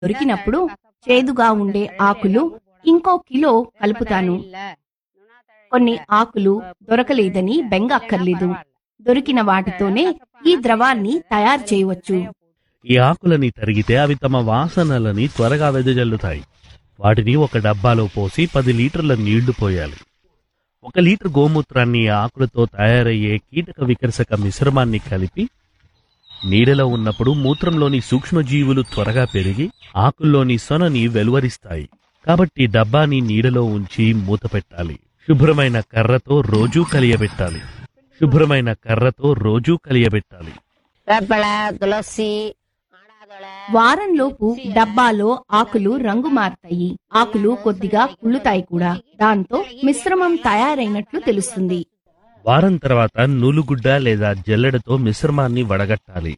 దొరికినప్పుడు చేదుగా ఉండే ఆకులు ఇంకో కిలో కలుపుతాను కొన్ని ఆకులు దొరకలేదని బెంగ అక్కర్లేదు దొరికిన వాటితోనే ఈ ద్రవాన్ని తయారు చేయవచ్చు ఈ ఆకులని తరిగితే అవి తమ వాసనలని త్వరగా వెదజల్లుతాయి వాటిని ఒక డబ్బాలో పోసి పది లీటర్ల నీళ్లు పోయాలి ఒక లీటర్ గోమూత్రాన్ని ఈ ఆకులతో తయారయ్యే కీటక వికర్షక మిశ్రమాన్ని కలిపి నీడలో ఉన్నప్పుడు మూత్రంలోని సూక్ష్మజీవులు త్వరగా పెరిగి ఆకుల్లోని సొనని వెలువరిస్తాయి కాబట్టి డబ్బాని నీడలో ఉంచి మూత పెట్టాలి శుభ్రమైన కర్రతో రోజూ కలియబెట్టాలి శుభ్రమైన కర్రతో రోజూ కలియబెట్టాలి వేపల తులసి ఆడాదొడ వారంలోపు డబ్బాలో ఆకులు రంగు మారతాయి ఆకులు కొద్దిగా కుళ్ళుతాయి కూడా దాంతో మిశ్రమం తయారైనట్లు తెలుస్తుంది వారం తర్వాత నూలుగుడ్డ లేదా జల్లెడతో మిశ్రమాన్ని వడగట్టాలి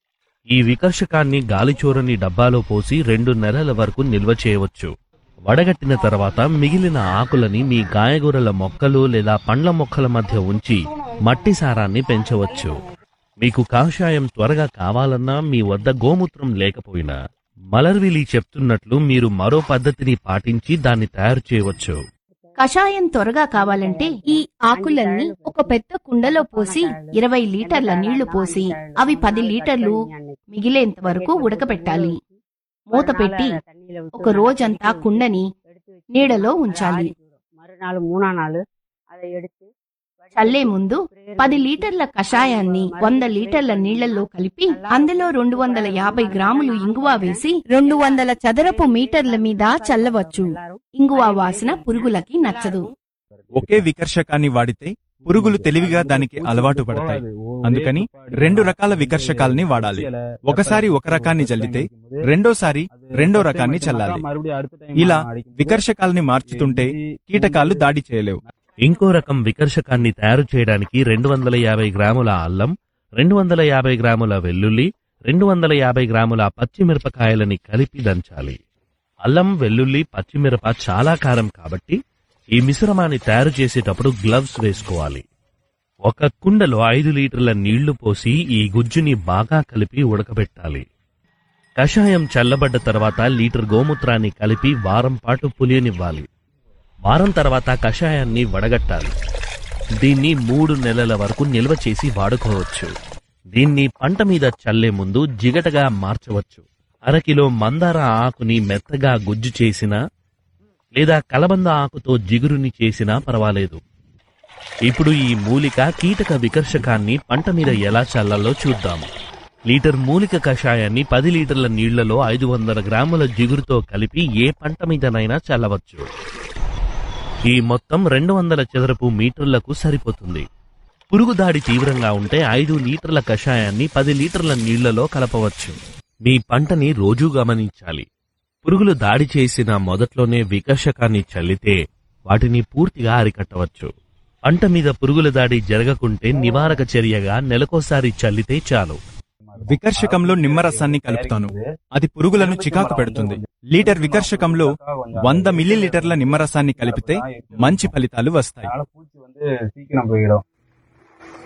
ఈ వికర్షకాన్ని గాలిచూరని డబ్బాలో పోసి రెండు నెలల వరకు నిల్వ చేయవచ్చు వడగట్టిన తర్వాత మిగిలిన ఆకులని మీ గాయగూరల మొక్కలు లేదా పండ్ల మొక్కల మధ్య ఉంచి మట్టి సారాన్ని పెంచవచ్చు మీకు కాషాయం త్వరగా కావాలన్నా మీ వద్ద గోమూత్రం లేకపోయినా మలర్విలి చెప్తున్నట్లు మీరు మరో పద్ధతిని పాటించి దాన్ని తయారు చేయవచ్చు కషాయం త్వరగా కావాలంటే ఈ ఆకులన్నీ ఒక పెద్ద కుండలో పోసి ఇరవై లీటర్ల నీళ్లు పోసి అవి పది లీటర్లు మిగిలేంత వరకు ఉడకబెట్టాలి మూత పెట్టి ఒక రోజంతా కుండని నీడలో ఉంచాలి మరునాள் మూనా నాள் அதை எடுத்து చల్లే ముందు పది లీటర్ల కషాయాన్ని వంద లీటర్ల నీళ్లలో కలిపి అందులో రెండు వందల యాభై గ్రాములు ఇంగువ వేసి రెండు వందల చదరపు మీటర్ల మీద చల్లవచ్చు ఇంగువ వాసన పురుగులకి నచ్చదు ఒకే వికర్షకాన్ని వాడితే పురుగులు తెలివిగా దానికి అలవాటు పడతాయి అందుకని రెండు రకాల వికర్షకాల్ని వాడాలి ఒకసారి ఒక రకాన్ని జల్లితే రెండోసారి రెండో రకాన్ని చల్లాలి ఇలా వికర్షకాల్ని మార్చుతుంటే కీటకాలు దాడి చేయలేవు ఇంకో రకం వికర్షకాన్ని తయారు చేయడానికి రెండు వందల యాభై గ్రాముల అల్లం రెండు వందల యాభై గ్రాముల వెల్లుల్లి రెండు వందల యాభై గ్రాముల పచ్చిమిరపకాయలని కలిపి దంచాలి అల్లం వెల్లుల్లి పచ్చిమిరప చాలా కారం కాబట్టి ఈ మిశ్రమాన్ని తయారు చేసేటప్పుడు గ్లవ్స్ వేసుకోవాలి ఒక కుండలో ఐదు లీటర్ల నీళ్లు పోసి ఈ గుజ్జుని బాగా కలిపి ఉడకబెట్టాలి కషాయం చల్లబడ్డ తర్వాత లీటర్ గోమూత్రాన్ని కలిపి వారం పాటు పులియనివ్వాలి వారం తర్వాత కషాయాన్ని వడగట్టాలి దీన్ని మూడు నెలల వరకు నిల్వ చేసి వాడుకోవచ్చు దీన్ని పంట మీద చల్లే ముందు జిగటగా మార్చవచ్చు అరకిలో మందార ఆకుని మెత్తగా గుజ్జు చేసినా లేదా కలబంద ఆకుతో జిగురుని చేసినా పర్వాలేదు ఇప్పుడు ఈ మూలిక కీటక వికర్షకాన్ని పంట మీద ఎలా చల్లాలో చూద్దాం లీటర్ మూలిక కషాయాన్ని పది లీటర్ల నీళ్లలో ఐదు వందల గ్రాముల జిగురుతో కలిపి ఏ పంట మీదనైనా చల్లవచ్చు ఈ మొత్తం రెండు వందల చదరపు మీటర్లకు సరిపోతుంది పురుగు దాడి తీవ్రంగా ఉంటే ఐదు లీటర్ల కషాయాన్ని పది లీటర్ల నీళ్లలో కలపవచ్చు మీ పంటని రోజూ గమనించాలి పురుగులు దాడి చేసిన మొదట్లోనే వికర్షకాన్ని చల్లితే వాటిని పూర్తిగా అరికట్టవచ్చు పంట మీద పురుగుల దాడి జరగకుంటే నివారక చర్యగా నెలకోసారి చల్లితే చాలు వికర్షకంలో నిమ్మరసాన్ని కలుపుతాను అది పురుగులను చికాకు పెడుతుంది లీటర్ వికర్షకంలో వంద మిల్లీలీటర్ల నిమ్మరసాన్ని కలిపితే మంచి ఫలితాలు వస్తాయి அதனால பூச்சி வந்து சீக்கிரம் போயிடும்